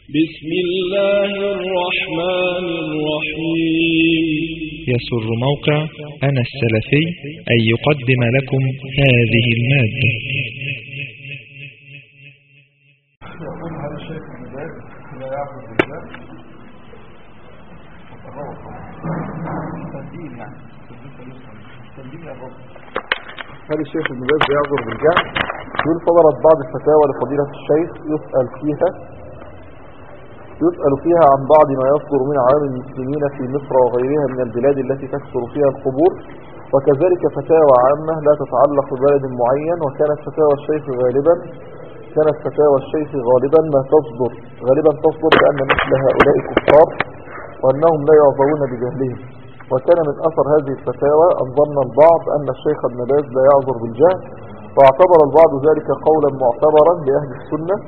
بسم الله الرحمن الرحيم يسر موقع أنا السلفي أن يقدم لكم هذه المادة يقول هذا الشيخ ابن باز لا يعبد بالله تنبيه يعني تنبيه يا رب هذا الشيخ ابن باز يعذر بالجهل يقول صدرت بعض الفتاوى لفضيلة الشيخ يسأل فيها يسأل فيها عن بعض ما يصدر من عوام المسلمين في مصر وغيرها من البلاد التي تكثر فيها القبور وكذلك فتاوى عامة لا تتعلق ببلد معين وكانت فتاوى الشيخ غالبا كانت فتاوى الشيخ غالبا ما تصدر غالبا تصدر بأن مثل هؤلاء كفار وأنهم لا يعذرون بجهلهم وكان من أثر هذه الفتاوى أن ظن البعض أن الشيخ ابن باز لا يعذر بالجهل واعتبر البعض ذلك قولا معتبرا لأهل السنة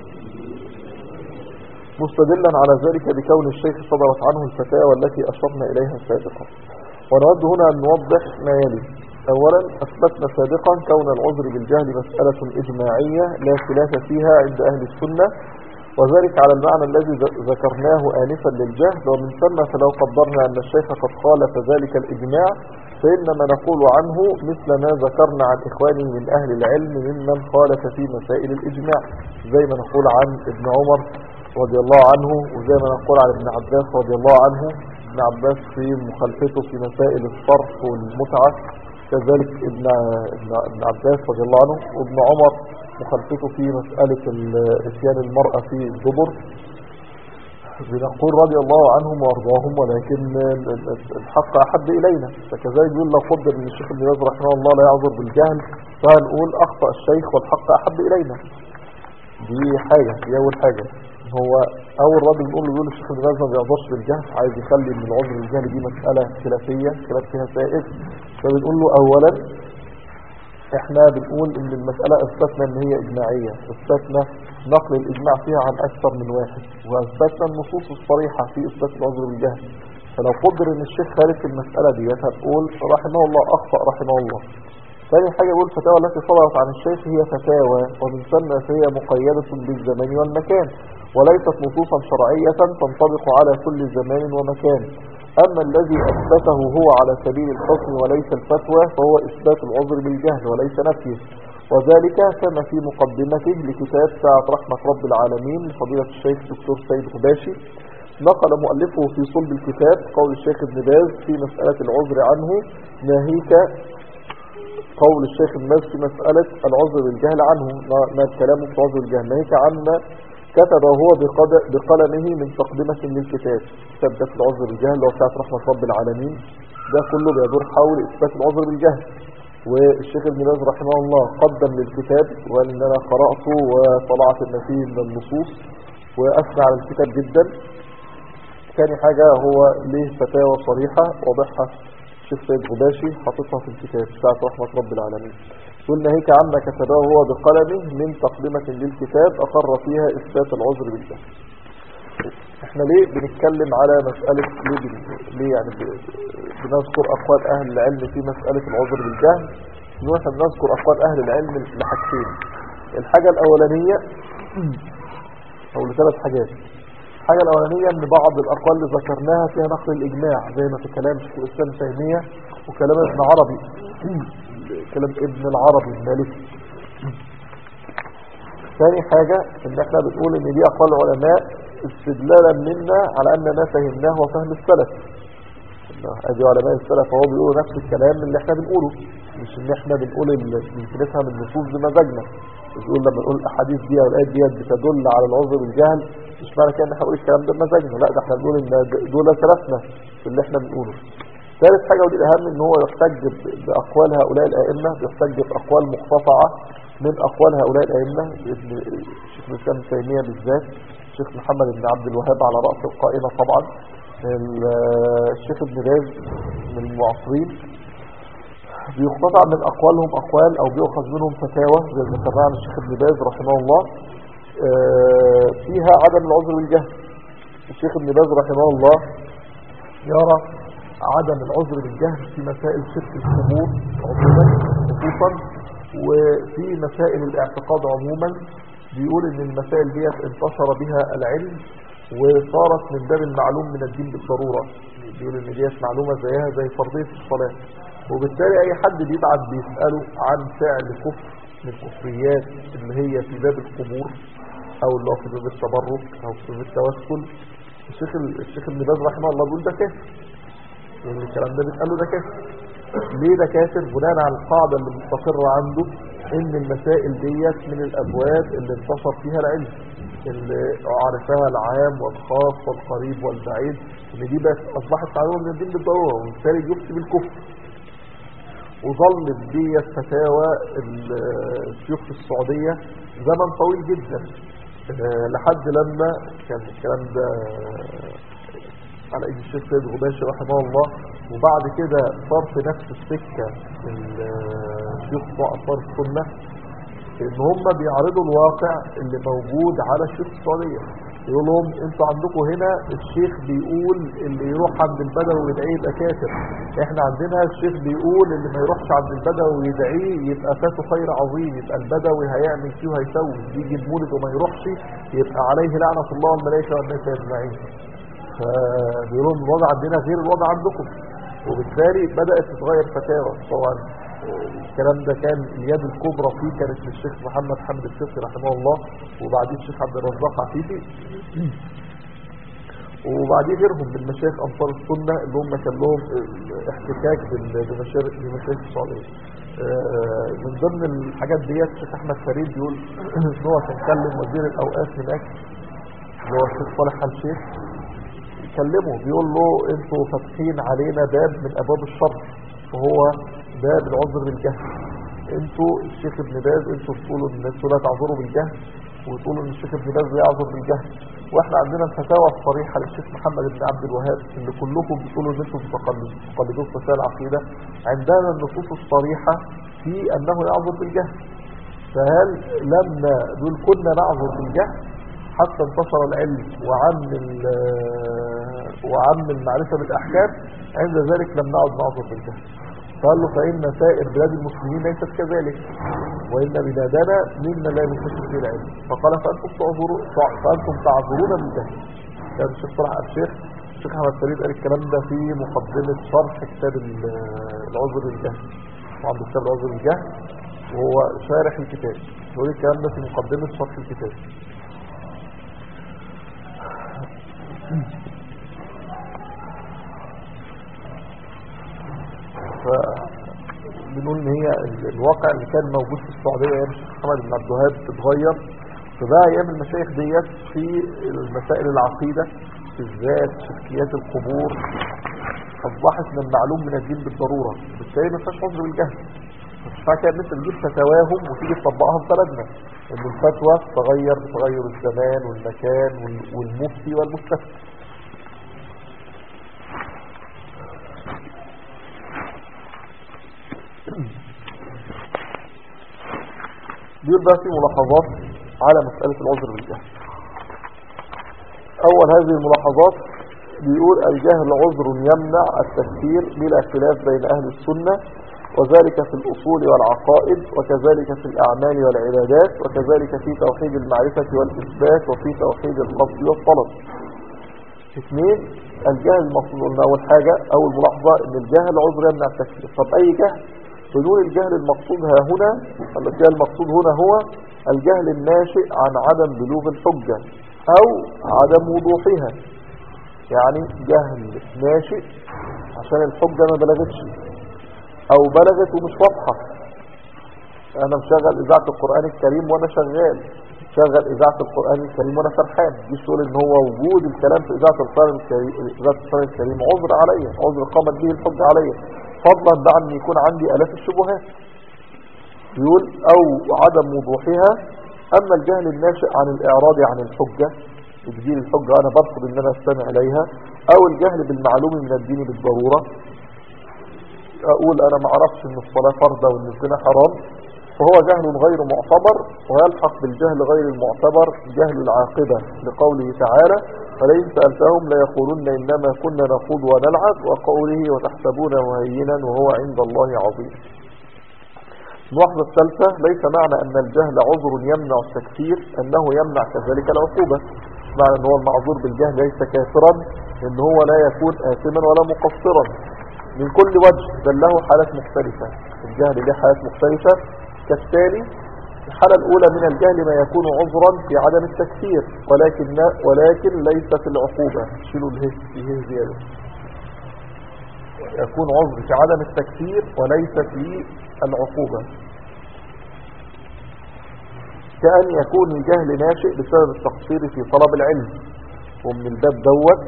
مستدلا على ذلك بكون الشيخ صدرت عنه الفتاوى التي أشرنا إليها سابقا ونود هنا أن نوضح ما يلي أولا أثبتنا سابقا كون العذر بالجهل مسألة إجماعية لا خلاف فيها عند أهل السنة وذلك على المعنى الذي ذكرناه آنفا للجهل ومن ثم فلو قدرنا أن الشيخ قد خالف ذلك الإجماع فإنما نقول عنه مثل ما ذكرنا عن إخواني من أهل العلم ممن خالف في مسائل الإجماع زي ما نقول عن ابن عمر رضي الله عنه وزي ما نقول عن ابن عباس رضي الله عنه ابن عباس في مخالفته في مسائل الصرف والمتعة كذلك ابن ابن ابن عباس رضي الله عنه وابن عمر مخالفته في مسألة اتيان المرأة في الدبر بنقول رضي الله عنهم وارضاهم ولكن الحق أحب إلينا فكذلك يقول لو قدر ان الشيخ ابن باز رحمه الله لا يعذر بالجهل فهنقول أخطأ الشيخ والحق أحب إلينا دي حاجة دي أول حاجة هو أول راجل نقول له يقول الشيخ ابن باز ما بيعذرش بالجهل عايز يخلي من العذر بالجهل دي مسألة خلافية خلاف فيها سائد فبنقول له أولا احنا بنقول ان المسألة اثبتنا ان هي اجماعية اثبتنا نقل الاجماع فيها عن اكثر من واحد واثبتنا النصوص الصريحة في اثبات العذر بالجهل فلو قدر ان الشيخ خالف المسألة دي هنقول رحمه الله اخطأ رحمه الله ثاني حاجة يقول الفتاوى التي صدرت عن الشيخ هي فتاوى ومن ثم فهي مقيدة بالزمان والمكان وليست نصوصا شرعية تنطبق على كل زمان ومكان أما الذي أثبته هو على سبيل الحكم وليس الفتوى فهو إثبات العذر بالجهل وليس نفيه وذلك كما في مقدمته لكتاب ساعة رحمة رب العالمين لفضيلة الشيخ دكتور سيد غباشي نقل مؤلفه في صلب الكتاب قول الشيخ ابن باز في مسألة العذر عنه ناهيك قول الشيخ ابن باز في مسألة العذر بالجهل عنه ما كلامه في عذر الجهل ناهيك عما كتب هو بقلمه من تقدمة للكتاب كتاب ده في العذر بالجهل لو بتاعت رحمة رب العالمين ده كله بيدور حول إثبات العذر بالجهل والشيخ ابن باز رحمه الله قدم للكتاب وقال ان انا قرأته وطلعت ان فيه من النصوص وأثنى على الكتاب جدا ثاني حاجة هو ليه فتاوى صريحة واضحها الشيخ سيد غباشي حاططها في الكتاب بتاعت رحمة رب العالمين قلنا هيك عما كتبه هو بقلمه من تقدمة للكتاب أقر فيها إثبات العذر بالجهل احنا ليه بنتكلم على مسألة ليه, بن... ليه يعني ب... بنذكر أقوال أهل العلم في مسألة العذر بالجهل إنه احنا بنذكر أقوال أهل العلم لحاجتين الحاجة الأولانية أو لثلاث حاجات الحاجة الأولانية أن بعض الأقوال اللي ذكرناها فيها نقل الإجماع زي ما في كلام شيخ الإسلام تيمية وكلام ابن عربي كلام ابن العربي المالكي ثاني حاجة ان احنا بنقول ان دي اقوال العلماء استدلالا منا على اننا فهمناه وفهم السلف ادي علماء السلف هو بيقولوا نفس الكلام اللي احنا بنقوله مش ان احنا بنقول نفهم النصوص بمزاجنا بيقول لما نقول الاحاديث دي او الايات ديت بتدل على العذر بالجهل مش معنى كده ان احنا نقول الكلام ده بمزاجنا لا ده احنا بنقول ان دول سلفنا في اللي احنا بنقوله ثالث حاجة ودي الأهم ان هو يحتج بأقوال هؤلاء الأئمة يحتج بأقوال مقتطعة من أقوال هؤلاء الأئمة الشيخ الإسلام تيمية بالذات الشيخ محمد بن عبد الوهاب على رأس القائمة طبعا الشيخ ابن باز من المعاصرين بيقتطع من أقوالهم أقوال أو بيؤخذ منهم فتاوى زي ما ذكرنا عن الشيخ ابن باز رحمه الله فيها عدم العذر بالجهل الشيخ ابن باز رحمه الله يرى عدم العذر بالجهل في مسائل شرك القبور عموما خصوصا وفي مسائل الاعتقاد عموما بيقول ان المسائل ديت انتشر بها العلم وصارت من باب المعلوم من الدين بالضرورة بيقول ان ديت معلومة زيها زي فرضية الصلاة وبالتالي اي حد بيبعت بيسأله عن فعل كفر من الكفريات اللي هي في باب القبور او اللي هو في باب التبرك او في باب التوسل الشيخ الشيخ ابن باز رحمه الله بيقول ده كافر يعني الكلام ده بيتقال له ده كافر ليه ده كافر بناء على القاعدة اللي مستقرة عنده ان المسائل ديت من الابواب اللي انتشر فيها العلم اللي عرفها العام والخاص والقريب والبعيد ان دي بس اصبحت معلومه من الدين بالضروره وبالتالي يفتي بالكفر وظلت ديت فتاوى الشيوخ في السعوديه زمن طويل جدا آه، لحد لما كان الكلام ده على ايد الشيخ سيد غباشي رحمه الله وبعد كده صار في نفس السكه الشيوخ بتوع اثار السنه ان هم بيعرضوا الواقع اللي موجود على الشيخ السعوديه يقول لهم انتوا عندكم هنا الشيخ بيقول اللي يروح عند البدوي ويدعيه يبقى كافر احنا عندنا الشيخ بيقول اللي ما يروحش عند البدوي ويدعيه يبقى فاته خير عظيم يبقى البدوي هيعمل فيه وهيسوي يجي المولد وما يروحش يبقى عليه لعنه الله والملائكه والناس اجمعين فبيقولوا ان الوضع عندنا غير الوضع عندكم وبالتالي بدات تتغير فتاوى طبعا الكلام ده كان اليد الكبرى فيه كانت للشيخ محمد حمد الفقي رحمه الله وبعديه الشيخ عبد الرزاق عفيفي وبعديه غيرهم من مشايخ انصار السنه اللي هم كان لهم احتكاك بال- بمشايخ بمشايخ السعوديه آه، من ضمن الحاجات ديت الشيخ احمد فريد بيقول ان هو كان كلم وزير الاوقاف هناك اللي هو الشيخ صالح آل شيخ كلمه بيقول له انتوا فاتحين علينا باب من ابواب الشر وهو باب العذر بالجهل انتوا الشيخ ابن باز انتوا بتقولوا ان انتوا لا تعذروا بالجهل وتقولوا ان الشيخ ابن باز يعذر بالجهل واحنا عندنا الفتاوى الصريحه للشيخ محمد بن عبد الوهاب اللي كلكم بتقولوا ان انتوا بتقلدوا بتقلدوا في مسائل العقيده عندنا النصوص الصريحه في انه يعذر بالجهل فهل لما دول كنا نعذر بالجهل حتى انتشر العلم وعم ال- وعم المعرفة بالأحكام عند ذلك لم نعد نعذر بالجهل قال له فإن سائر بلاد المسلمين ليست كذلك وإن بلادنا مما لا ينتشر فيه العلم فقال فأنتم تعذرون فأنتم تعذرون بالجهل كان الشيخ صلاح الشيخ الشيخ أحمد فريد قال الكلام ده في مقدمة شرح كتاب ال- العذر بالجهل وعند كتاب العذر بالجهل وهو شارح الكتاب يقول الكلام ده في مقدمة شرح الكتاب فبنقول ان هي ال- الواقع اللي كان موجود في السعوديه ايام الشيخ محمد بن عبد الوهاب اتغير فبقى ايام المشايخ ديت في المسائل العقيده بالذات شركيات القبور اصبحت من المعلوم من الدين بالضروره بالتالي ما فيهاش عذر بالجهل مش فاكر ان انت تجيب فتاواهم وتيجي تطبقها في بلدنا ان الفتوى تغير بتغير الزمان والمكان وال- والمفتي والمفتي بيقول بقى في ملاحظات على مسألة العذر بالجهل أول هذه الملاحظات بيقول الجهل عذر يمنع التفسير بلا خلاف بين أهل السنة وذلك في الأصول والعقائد وكذلك في الأعمال والعبادات وكذلك في توحيد المعرفة والإثبات وفي توحيد القصد والطلب اثنين الجهل المقصود قلنا أول حاجة أول ملاحظة أن الجهل عذر يمنع التفسير طب أي جهل بدون الجهل المقصود ها هنا الجهل المقصود هنا هو الجهل الناشئ عن عدم بلوغ الحجة أو عدم وضوحها يعني جهل ناشئ عشان الحجة ما بلغتش أو بلغت ومش واضحة أنا مشغل إذاعة القرآن الكريم وأنا شغال شغل إذاعة القرآن الكريم وأنا فرحان مش تقول إن هو وجود الكلام في إذاعة القرآن الكريم إذاعة القرآن الكريم عذر عليا عذر قامت به الحجة عليا فضلا بقى أن يكون عندي ألاف الشبهات يقول أو عدم وضوحها أما الجهل الناشئ عن الإعراض عن الحجة تجديل الحجة أنا برفض أن أنا أستمع إليها أو الجهل بالمعلوم من الدين بالضرورة أقول أنا ما أعرفش أن الصلاة فرضة وأن الزنا حرام فهو جهل غير معتبر ويلحق بالجهل غير المعتبر جهل العاقبة لقوله تعالى فلئن سألتهم ليقولن إنما كنا نخوض ونلعب وقوله وتحسبونه هينا وهو عند الله عظيم الملاحظة الثالثة ليس معنى أن الجهل عذر يمنع التكفير أنه يمنع كذلك العقوبة معنى أن هو المعذور بالجهل ليس كافرا أن هو لا يكون آثما ولا مقصرا من كل وجه بل له حالات مختلفة الجهل له حالات مختلفة كالتالي الحالة الأولى من الجهل ما يكون عذرا في عدم التكفير ولكن ولكن ليس في العقوبة شيلوا اله فيه زيادة يكون عذر في عدم التكفير وليس في العقوبة كأن يكون الجهل ناشئ بسبب التقصير في طلب العلم ومن الباب دوت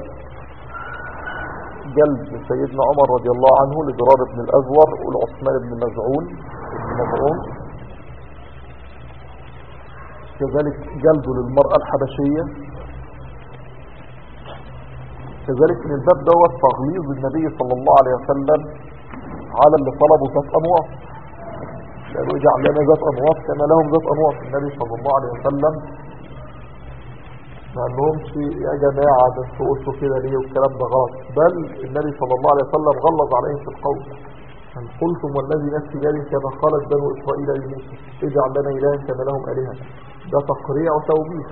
جلد سيدنا عمر رضي الله عنه لضرار بن الأزور والعثمان بن مزعون بن مزعون كذلك جلده للمرأة الحبشية كذلك من الباب دوت تغليظ النبي صلى الله عليه وسلم على اللي طلبوا ذات أنواط قالوا اجعل لنا ذات أنواط كما لهم ذات أنواط النبي صلى الله عليه وسلم ما لهمش يا جماعة ده انتوا قلتوا كده ليه والكلام ده غلط بل النبي صلى الله عليه وسلم غلظ عليهم في القول هل قلتم والذي نفسي جاري كما قالت بنو إسرائيل لموسى اجعل لنا إلها كما لهم آلهة ده تقريع وتوبيخ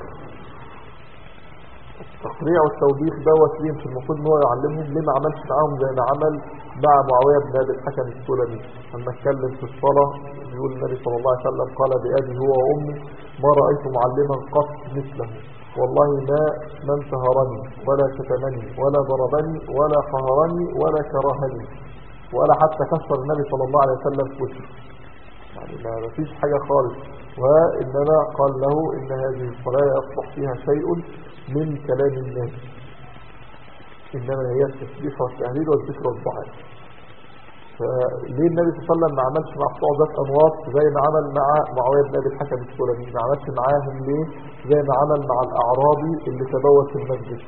التقريع والتوبيخ دوت ليه مش المفروض ان هو يعلمهم ليه ما عملش معاهم زي ما عمل مع معاويه بن ابي الحكم السلمي لما اتكلم في الصلاه بيقول النبي صلى الله عليه وسلم قال بابي هو وامي ما رايت معلما قط مثله والله ما ما انتهرني ولا شتمني ولا ضربني ولا قهرني ولا كرهني ولا حتى كسر النبي صلى الله عليه وسلم في وجهه يعني ما فيش حاجة خالص وإنما قال له إن هذه الصلاة يصلح فيها شيء من كلام الناس إنما هي التسبيح والتهليل والذكر والدعاء فليه النبي صلى الله عليه وسلم ما عملش مع بتوع ذات أنواط زي ما عمل مع معاوية بن أبي الحكم السلمي ما عملش معاهم ليه زي ما عمل مع الأعرابي اللي تبوت في المسجد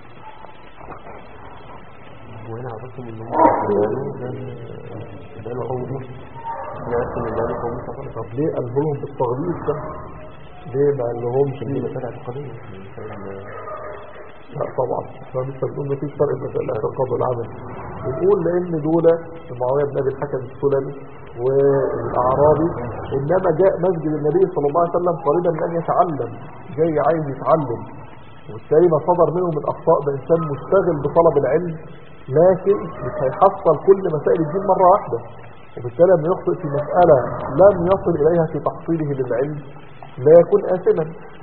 وهنا عرفتم ان هم قالوا قالوا هو موسى عرفتم ان قالوا هو موسى طب ليه قال لهم بالتغليظ ده ليه ما قال لهمش دي مسألة اعتقادية لا طبعا احنا لسه بنقول مفيش فرق بين الاعتقاد والعمل بنقول لان دول معاويه بن ابي الحكم السلمي والاعرابي انما جاء مسجد النبي صلى الله عليه وسلم قريبا من ان يتعلم جاي عايز يتعلم وبالتالي ما صدر منه من اخطاء ده انسان مشتغل بطلب العلم لكن مش هيحصل كل مسائل الدين مره واحده وبالتالي لما يخطئ في مساله لم يصل اليها في تحصيله للعلم لا يكون آثما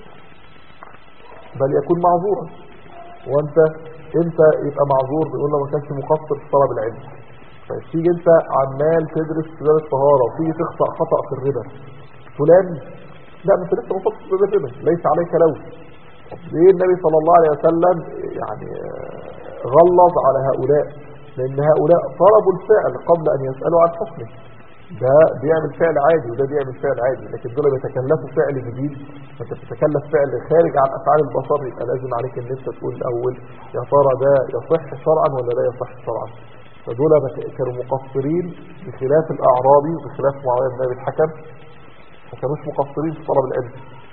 بل يكون معذورا وانت انت يبقى معذور بيقول له ما كانش مقصر في طلب العلم فتيجي انت عمال تدرس في باب الطهاره وتيجي تخطا خطا في الربا فلان لا ما انت لسه ما خطأتش في باب الربا ليس عليك لوم طب ليه النبي صلى الله عليه وسلم يعني غلظ على هؤلاء لان هؤلاء طلبوا الفعل قبل ان يسالوا عن حكمه ده بيعمل فعل عادي وده بيعمل فعل عادي لكن دول بيتكلفوا فعل جديد فانت بتتكلف فعل خارج عن افعال البشر يبقى لازم عليك ان انت تقول الاول يا ترى ده يصح شرعا ولا لا يصح شرعا فدول كانوا مقصرين بخلاف الاعرابي وبخلاف معاويه بن ابي الحكم ما كانوش مقصرين في طلب العلم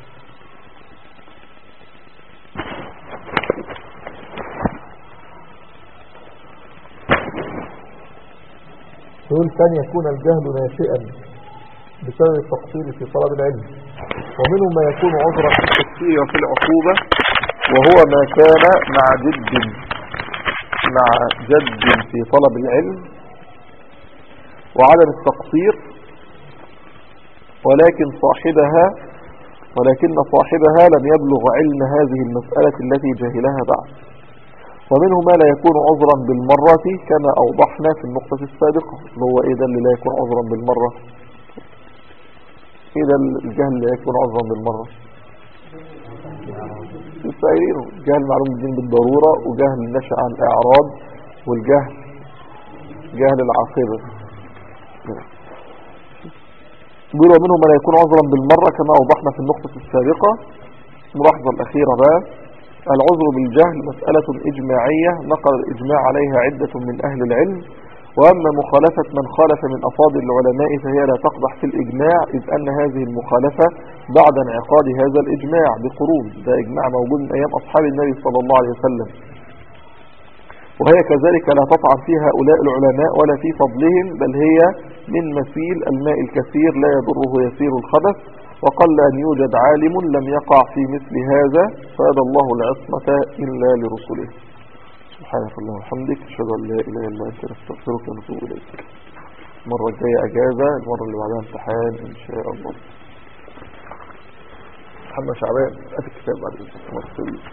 يقول كان يكون الجهل ناشئا بسبب التقصير في طلب العلم ومنه ما يكون عذرا في التقصير وفي العقوبة وهو ما كان مع جد مع جد في طلب العلم وعدم التقصير ولكن صاحبها ولكن صاحبها لم يبلغ علم هذه المسألة التي جهلها بعد ومنه ما لا يكون عذرا بالمرة كما أوضحنا في النقطة السابقة اللي هو إيه ده اللي لا يكون عذرا بالمرة إيه ده الجهل اللي لا يكون عذرا بالمرة السائلين جهل معلوم الدين بالضرورة وجهل نشأ عن إعراض والجهل جهل العاقبة يقول ومنه ما لا يكون عذرا بالمرة كما أوضحنا في النقطة السابقة الملاحظة الأخيرة بقى العذر بالجهل مسألة إجماعية نقل الإجماع عليها عدة من أهل العلم وأما مخالفة من خالف من أفاضل العلماء فهي لا تقضح في الإجماع إذ أن هذه المخالفة بعد انعقاد هذا الإجماع بقرون ده إجماع موجود من أيام أصحاب النبي صلى الله عليه وسلم وهي كذلك لا تطعن في هؤلاء العلماء ولا في فضلهم بل هي من مثيل الماء الكثير لا يضره يسير الخبث وقل أن يوجد عالم لم يقع في مثل هذا فهذا الله العصمة إلا لرسله سبحانك اللهم وبحمدك أشهد أن لا إله إلا أنت نستغفرك ونتوب إليك المرة الجاية أجازة المرة اللي بعدها امتحان إن شاء الله محمد شعبان هات الكتاب بعد الإذن